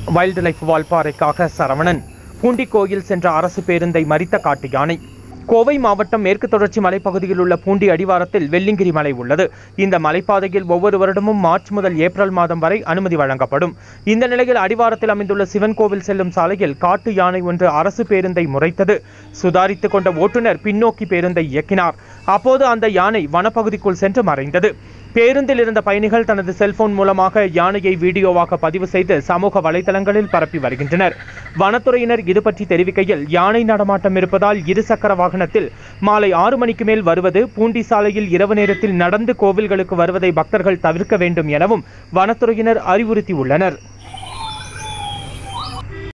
wild life வால்பாறைக்காக சரவணன் பூண்டி கோயில் சென்ற அரசு பேருந்தை மறித்த காட்டு யானை கோவை மாவட்டம் மேற்கு தொடர்ச்சி மலைப்பகுதியில் உள்ள பூண்டி அடிவாரத்தில் வெள்ளிங்கிரி மலை உள்ளது இந்த மலைப்பாதையில் ஒவ்வொரு வருடமும் மார்ச் முதல் ஏப்ரல் மாதம் வரை அனுமதி வழங்கப்படும் இந்த நிலையில் அடிவாரத்தில் அமைந்துள்ள சிவன் கோவில் செல்லும் சாலையில் காட்டு யானை ஒன்று அரசு பேருந்தை முறைத்தது சுதாரித்துக் கொண்ட ஓட்டுநர் பின்னோக்கி பேருந்தை இயக்கினார் அப்போது அந்த யானை வனப்பகுதிக்குள் சென்று மறைந்தது பேருந்தில் இருந்த பயணிகள் தனது செல்போன் மூலமாக யானையை வீடியோவாக பதிவு செய்து சமூக வலைதளங்களில் பரப்பி வருகின்றனர் வனத்துறையினர் இது பற்றி தெரிவிக்கையில் யானை நடமாட்டம் இருப்பதால் இருசக்கர வாகனத்தில் மாலை ஆறு மணிக்கு மேல் வருவது பூண்டி சாலையில் இரவு நேரத்தில் நடந்து கோவில்களுக்கு வருவதை பக்தர்கள் தவிர்க்க வேண்டும் எனவும் வனத்துறையினர் அறிவுறுத்தியுள்ளனர்